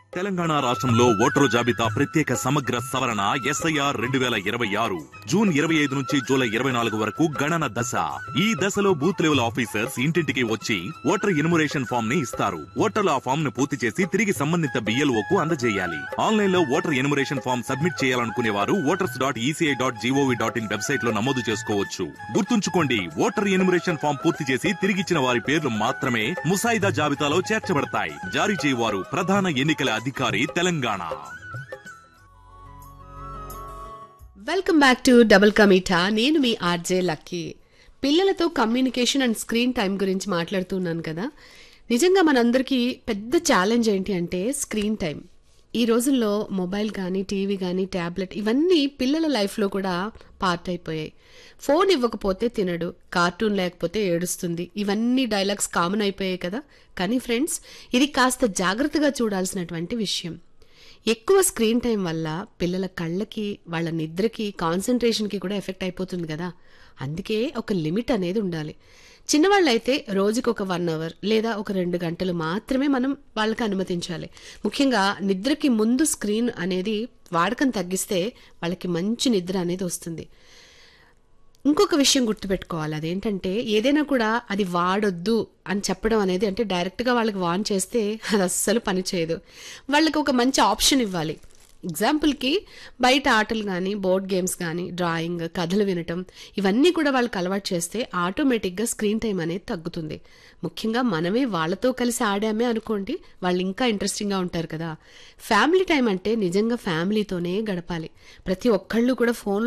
తెలంగాణ రాష్ట్రంలో ఓటరు జాబితా ప్రత్యేక సమగ్ర సవరణ ఎస్ఐఆర్ రెండు వేల ఇరవై ఆరు జూన్ ఇరవై ఐదు నుంచి జూలై ఇరవై నాలుగు వరకు గణన దశ ఈ దశలో బూత్ లెవెల్ ఆఫీసర్స్ ఇంటింటికి వచ్చి ఓటర్ ఇన్మురేషన్ ఫామ్ ని ఇస్తారు ఓటర్లు ఆ ఫామ్ ను పూర్తి చేసి తిరిగి సంబంధిత బిఎల్ఓ కు అందజేయాలి ఆన్లైన్ లో ఓటర్ ఇన్మురేషన్ ఫామ్ సబ్మిట్ చేయాలనుకునే వారు voters dot ECI dot GOV dot in website లో నమోదు చేసుకోవచ్చు గుర్తుంచుకోండి ఓటర్ ఇన్మురేషన్ ఫామ్ పూర్తి చేసి తిరిగిచ్చిన వారి పేర్లు మాత్రమే ముసాయిదా జాబితాలో చేర్చబడతాయి జారీ చేయవారు ప్రధాన ఎన్నికల అధికారి Telangana welcome back to double కమీఠా నేను మీ ఆర్జే లక్కీ పిల్లలతో కమ్యూనికేషన్ అండ్ స్క్రీన్ టైం గురించి మాట్లాడుతున్నాను కదా నిజంగా మనందరికీ పెద్ద ఛాలెంజ్ ఏంటి అంటే స్క్రీన్ టైం ఈ రోజుల్లో మొబైల్ కానీ టీవీ కానీ ట్యాబ్లెట్ ఇవన్నీ పిల్లల లైఫ్లో కూడా పార్ట్ అయిపోయాయి ఫోన్ ఇవ్వకపోతే తినడు కార్టూన్ లేకపోతే ఏడుస్తుంది ఇవన్నీ డైలాగ్స్ కామన్ అయిపోయాయి కదా కానీ ఫ్రెండ్స్ ఇది కాస్త జాగ్రత్తగా చూడాల్సినటువంటి విషయం ఎక్కువ స్క్రీన్ టైం వల్ల పిల్లల కళ్ళకి వాళ్ళ నిద్రకి కాన్సన్ట్రేషన్కి కూడా ఎఫెక్ట్ అయిపోతుంది కదా అందుకే ఒక లిమిట్ అనేది ఉండాలి చిన్నవాళ్ళైతే రోజుకి ఒక వన్ అవర్ లేదా ఒక రెండు గంటలు మాత్రమే మనం వాళ్ళకి అనుమతించాలి ముఖ్యంగా నిద్రకి ముందు స్క్రీన్ అనేది వాడకం తగ్గిస్తే వాళ్ళకి మంచి నిద్ర అనేది వస్తుంది ఇంకొక విషయం గుర్తుపెట్టుకోవాలి అదేంటంటే ఏదైనా కూడా అది వాడొద్దు అని చెప్పడం అనేది అంటే డైరెక్ట్గా వాళ్ళకి వాన్ చేస్తే అది అస్సలు పని చేయదు వాళ్ళకి ఒక మంచి ఆప్షన్ ఇవ్వాలి ఎగ్జాంపుల్కి బయట ఆటలు కానీ బోర్డ్ గేమ్స్ కానీ డ్రాయింగ్ కథలు వినటం ఇవన్నీ కూడా వాళ్ళకి అలవాటు చేస్తే ఆటోమేటిక్గా స్క్రీన్ టైం అనేది తగ్గుతుంది ముఖ్యంగా మనమే వాళ్ళతో కలిసి ఆడామే అనుకోండి వాళ్ళు ఇంకా ఇంట్రెస్టింగ్గా ఉంటారు కదా ఫ్యామిలీ టైం అంటే నిజంగా ఫ్యామిలీతోనే గడపాలి ప్రతి ఒక్కళ్ళు కూడా ఫోన్